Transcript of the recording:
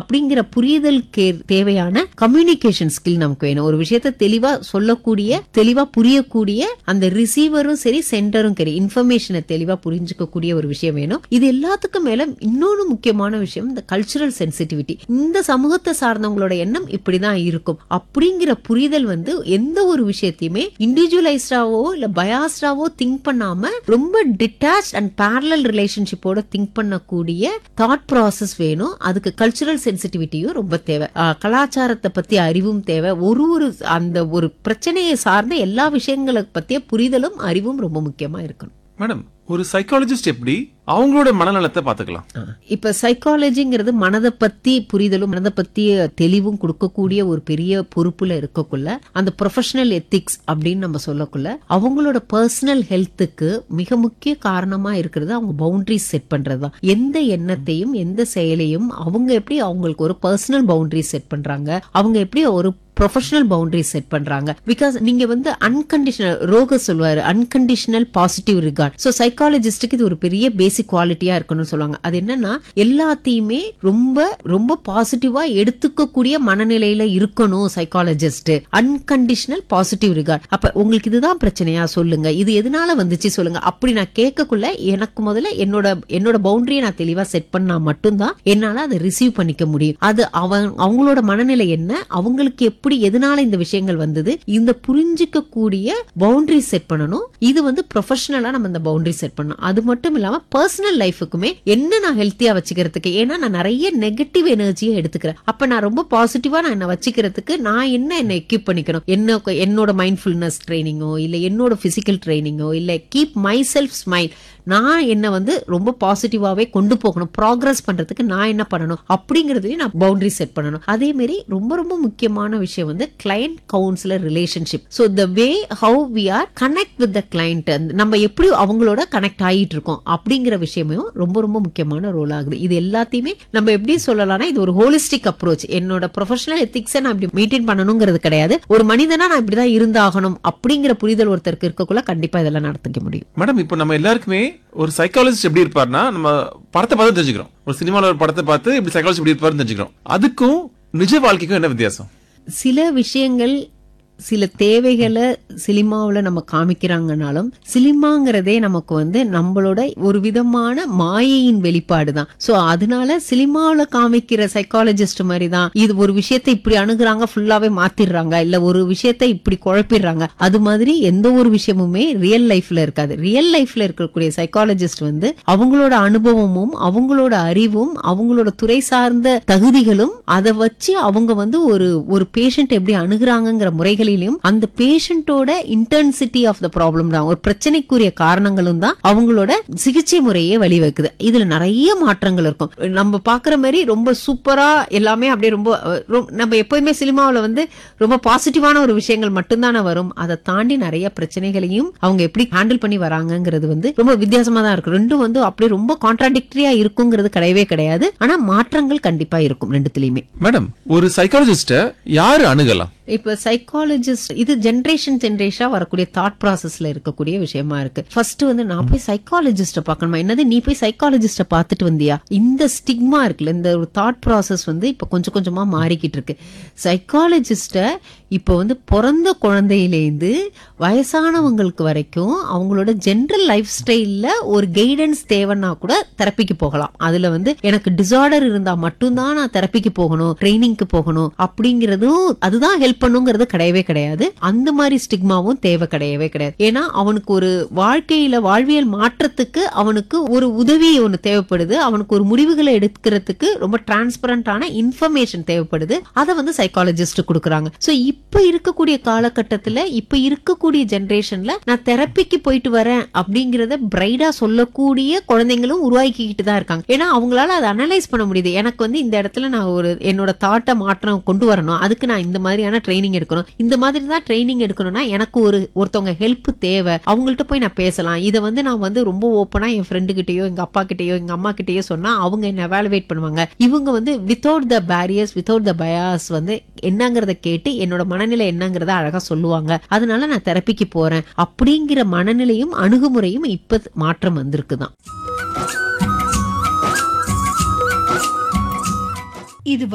அப்படிங்கிற புரிதலுக்கு தேவையான கம்யூனிகேஷன் ஸ்கில் நமக்கு வேணும் ஒரு விஷயத்த தெளிவா சொல்லக்கூடிய தெளிவா புரியக்கூடிய அந்த ரிசீவரும் சரி சென்டரும் சரி இன்ஃபர்மேஷனை தெளிவா புரிஞ்சுக்கக்கூடிய ஒரு விஷயம் வேணும் இது எல்லாத்துக்கும் மேல இன்னொரு முக்கியமான விஷயம் இந்த கல்ச்சுரல் சென்சிட்டிவிட்டி இந்த சமூகத்தை சார்ந்தவங்களோட எண்ணம் இப்படிதான் இருக்கும் அப்படிங்கிற புரிதல் வந்து எந்த ஒரு விஷயத்தையுமே இண்டிவிஜுவலைஸ்டாவோ இல்ல பயாஸ்டாவோ திங்க் பண்ணாம ரொம்ப டிட்டாச் அண்ட் பேரலல் ரிலேஷன்ஷிப்போட திங்க் பண்ணக்கூடிய தாட் ப்ராசஸ் வேணும் அதுக்கு கல்ச்சுரல் சென்சிட்டிவிட்டியும் ரொம்ப தேவை ஆஹ் கலாச்சாரத்தை பத்தி அறிவும் தேவை ஒரு ஒரு அந்த ஒரு பிரச்சனையை சார்ந்த எல்லா விஷயங்களை பத்திய புரிதலும் அறிவும் ரொம்ப முக்கியமா இருக்கணும் மேடம் ஒரு சைக்காலஜிஸ்ட் எப்படி அவங்களோட மனநலத்தை பாத்துக்கலாம் இப்ப சைக்காலஜிங்கிறது மனதை பத்தி புரிதலும் மனதை பத்தி தெளிவும் கொடுக்கக்கூடிய ஒரு பெரிய பொறுப்புல இருக்கக்குள்ள அந்த ப்ரொஃபஷனல் எத்திக்ஸ் அப்படின்னு நம்ம சொல்லக்குள்ள அவங்களோட பர்சனல் ஹெல்த்துக்கு மிக முக்கிய காரணமா இருக்கிறது அவங்க பவுண்டரிஸ் செட் பண்றதுதான் எந்த எண்ணத்தையும் எந்த செயலையும் அவங்க எப்படி அவங்களுக்கு ஒரு பர்சனல் பவுண்டரி செட் பண்றாங்க அவங்க எப்படி ஒரு ப்ரொஃபஷனல் பவுண்டரி செட் பண்றாங்க பிகாஸ் நீங்க வந்து அன்கண்டிஷனல் ரோக சொல்வாரு அன்கண்டிஷனல் பாசிட்டிவ் ரிகார்ட் சோ சைக்காலஜிஸ்டுக்கு இது ஒரு பெரிய பேசிக் குவாலிட்டியா இருக்கணும்னு சொல்லுவாங்க அது என்னன்னா எல்லாத்தையுமே ரொம்ப ரொம்ப பாசிட்டிவா எடுத்துக்கக்கூடிய மனநிலையில இருக்கணும் சைக்காலஜிஸ்ட் அன்கண்டிஷனல் பாசிட்டிவ் ரிகார்ட் அப்ப உங்களுக்கு இதுதான் பிரச்சனையா சொல்லுங்க இது எதனால வந்துச்சு சொல்லுங்க அப்படி நான் கேட்கக்குள்ள எனக்கு முதல்ல என்னோட என்னோட பவுண்டரியை நான் தெளிவா செட் பண்ணா மட்டும்தான் என்னால அதை ரிசீவ் பண்ணிக்க முடியும் அது அவன் அவங்களோட மனநிலை என்ன அவங்களுக்கு எப்படி எதனால இந்த விஷயங்கள் வந்தது இந்த புரிஞ்சிக்க கூடிய பவுண்டரி செட் பண்ணணும் இது வந்து ப்ரொஃபஷனலா நம்ம இந்த பவுண்டரி செட் பண்ணணும் அது மட்டும் இல்லாம பர்சனல் லைஃபுக்குமே என்ன நான் ஹெல்த்தியா வச்சுக்கிறதுக்கு ஏன்னா நான் நிறைய நெகட்டிவ் எனர்ஜியை எடுத்துக்கிறேன் அப்ப நான் ரொம்ப பாசிட்டிவா நான் என்ன வச்சுக்கிறதுக்கு நான் என்ன என்ன எக்யூப் பண்ணிக்கணும் என்ன என்னோட மைண்ட்ஃபுல்னஸ் ட்ரைனிங்கோ இல்ல என்னோட பிசிக்கல் ட்ரைனிங்கோ இல்ல கீப் மை செல்ஃப் ஸ்மைல் நான் என்ன வந்து ரொம்ப பாசிட்டிவாவே கொண்டு போகணும் ப்ராக்ரஸ் பண்றதுக்கு நான் என்ன பண்ணணும் அப்படிங்கறதையும் நான் பவுண்டரி செட் பண்ணணும் அதே மாதிரி ரொம்ப ரொம்ப முக்கியமான விஷயம் வந்து client counsellor relationship so the way how we are connect with the client நம்ம எப்படி அவங்களோட கனெக்ட் ஆகிட்டு இருக்கோம் அப்படிங்கிற விஷயமும் ரொம்ப ரொம்ப முக்கியமான ரோல் ஆகுது இது எல்லாத்தையுமே நம்ம எப்படி சொல்லலாம்னா இது ஒரு ஹோலிஸ்டிக் அப்ரோச் என்னோட ப்ரொஃபஷனல் எத்திக்ஸை நான் இப்படி மெயின்டைன் பண்ணணுங்கிறது கிடையாது ஒரு மனிதனா நான் இப்படிதான் இருந்தாகணும் அப்படிங்கிற புரிதல் ஒருத்தருக்கு இருக்கக்குள்ள கண்டிப்பா இதெல்லாம் நடத்திக்க முடியும் மேடம் இப்போ நம்ம எல்லாருக்குமே ஒரு சைக்காலஜிஸ்ட் எப்படி இருப்பார்னா நம்ம படத்தை பார்த்து தெரிஞ்சுக்கிறோம் ஒரு சினிமால ஒரு படத்தை பார்த்து இப்படி சைக்காலஜி எப்படி இருப்பாருன்னு தெரிஞ்சுக்கிறோம் அதுக்கும் நிஜ வாழ்க்கைக்கும் என்ன வித்தியாசம் சில விஷயங்கள் சில தேவைகளை சினிமாவில் நம்ம காமிக்கிறாங்கனாலும் சினிமாங்கிறதே நமக்கு வந்து நம்மளோட ஒரு விதமான மாயையின் வெளிப்பாடு தான் ஸோ அதனால சினிமாவில் காமிக்கிற சைக்காலஜிஸ்ட் மாதிரி தான் இது ஒரு விஷயத்தை இப்படி அணுகுறாங்க ஃபுல்லாவே மாத்திடுறாங்க இல்ல ஒரு விஷயத்தை இப்படி குழப்பிடுறாங்க அது மாதிரி எந்த ஒரு விஷயமுமே ரியல் லைஃப்ல இருக்காது ரியல் லைஃப்ல இருக்கக்கூடிய சைக்காலஜிஸ்ட் வந்து அவங்களோட அனுபவமும் அவங்களோட அறிவும் அவங்களோட துறை சார்ந்த தகுதிகளும் அதை வச்சு அவங்க வந்து ஒரு ஒரு பேஷண்ட் எப்படி அணுகுறாங்கங்கிற முறைகளிலும் அந்த பேஷண்டோட இன்டென்சிட்டி ஆஃப் த ப்ராப்ளம் தான் ஒரு பிரச்சனைக்குரிய காரணங்களும் தான் அவங்களோட சிகிச்சை முறையே வழிவகுக்குது இதுல நிறைய மாற்றங்கள் இருக்கும் நம்ம பாக்குற மாதிரி ரொம்ப சூப்பரா எல்லாமே அப்படியே ரொம்ப அஹ், ரொ- நம்ம எப்பயுமே சினிமாவுல வந்து ரொம்ப பாசிட்டிவான ஒரு விஷயங்கள் மட்டும்தானே வரும் அதை தாண்டி நிறைய பிரச்சனைகளையும் அவங்க எப்படி ஹேண்டில் பண்ணி வராங்கங்கிறது வந்து ரொம்ப வித்தியாசமா தான் இருக்கும் ரெண்டும் வந்து அப்படியே ரொம்ப கான்ட்ராடிக்டரியா இருக்குங்கிறது கிடையவே கிடையாது ஆனா மாற்றங்கள் கண்டிப்பா இருக்கும் ரெண்டுத்துலயுமே மேடம் ஒரு சைக்காலஜிஸ்ட யாரு அணுகலாம் இப்ப சைக்காலஜிஸ்ட் இது ஜென்ரேஷன் ஜென்ரேஷனா வரக்கூடிய தாட் ப்ராசஸ்ல இருக்கக்கூடிய விஷயமா இருக்கு ஃபர்ஸ்ட் வந்து நான் போய் சைக்காலஜிஸ்ட பார்க்கணுமா என்னது நீ போய் சைக்காலஜிஸ்ட பார்த்துட்டு வந்தியா இந்த ஸ்டிக்மா இருக்குல்ல இந்த ஒரு தாட் ப்ராசஸ் வந்து இப்ப கொஞ்சம் கொஞ்சமா மாறிக்கிட்டு இருக்கு சைக்காலஜிஸ்ட இப்ப வந்து பிறந்த குழந்தையிலேருந்து வயசானவங்களுக்கு வரைக்கும் அவங்களோட ஜென்ரல் லைஃப் ஸ்டைல்ல ஒரு கைடன்ஸ் தேவைன்னா கூட தெரப்பிக்கு போகலாம் அதுல வந்து எனக்கு டிசார்டர் இருந்தா மட்டும்தான் நான் தெரப்பிக்கு போகணும் ட்ரைனிங்க்கு போகணும் அப்படிங்கறதும் அதுதான் ஹெல்ப் பண்ணுங்கிறது கிடையவே கிடையாது அந்த மாதிரி ஸ்டிக்மாவும் தேவை கிடையவே கிடையாது ஏன்னா அவனுக்கு ஒரு வாழ்க்கையில வாழ்வியல் மாற்றத்துக்கு அவனுக்கு ஒரு உதவி ஒண்ணு தேவைப்படுது அவனுக்கு ஒரு முடிவுகளை எடுக்கிறதுக்கு ரொம்ப டிரான்ஸ்பரண்டான இன்ஃபர்மேஷன் தேவைப்படுது அதை வந்து சைக்காலஜிஸ்ட் கொடுக்குறாங்க சோ இப்ப இருக்கக்கூடிய காலகட்டத்துல இப்ப இருக்கக்கூடிய ஜெனரேஷன்ல நான் தெரப்பிக்கு போயிட்டு வரேன் அப்படிங்கறத பிரைடா சொல்லக்கூடிய குழந்தைங்களும் உருவாக்கிக்கிட்டு தான் இருக்காங்க ஏன்னா அவங்களால அதை அனலைஸ் பண்ண முடியுது எனக்கு வந்து இந்த இடத்துல நான் ஒரு என்னோட தாட்டை மாற்றம் கொண்டு வரணும் அதுக்கு நான் இந்த மாதிரியான ட்ரைனிங் எடுக்கணும் இந்த மாதிரி தான் ட்ரைனிங் எடுக்கணும்னா எனக்கு ஒரு ஒருத்தவங்க ஹெல்ப் தேவை அவங்கள்ட்ட போய் நான் பேசலாம் இதை வந்து நான் வந்து ரொம்ப ஓப்பனா என் ஃப்ரெண்டு கிட்டயோ எங்க அப்பா கிட்டயோ எங்க அம்மா கிட்டயோ சொன்னா அவங்க என்ன எவாலுவேட் பண்ணுவாங்க இவங்க வந்து without the barriers without the bias வந்து என்னங்கறத கேட்டு என்னோட மனநிலை என்னங்கறத அழகா சொல்லுவாங்க அதனால நான் தெரப்பிக்கு போறேன் அப்படிங்கிற மனநிலையும் அணுகுமுறையும் இப்ப மாற்றம் வந்திருக்குதான் இது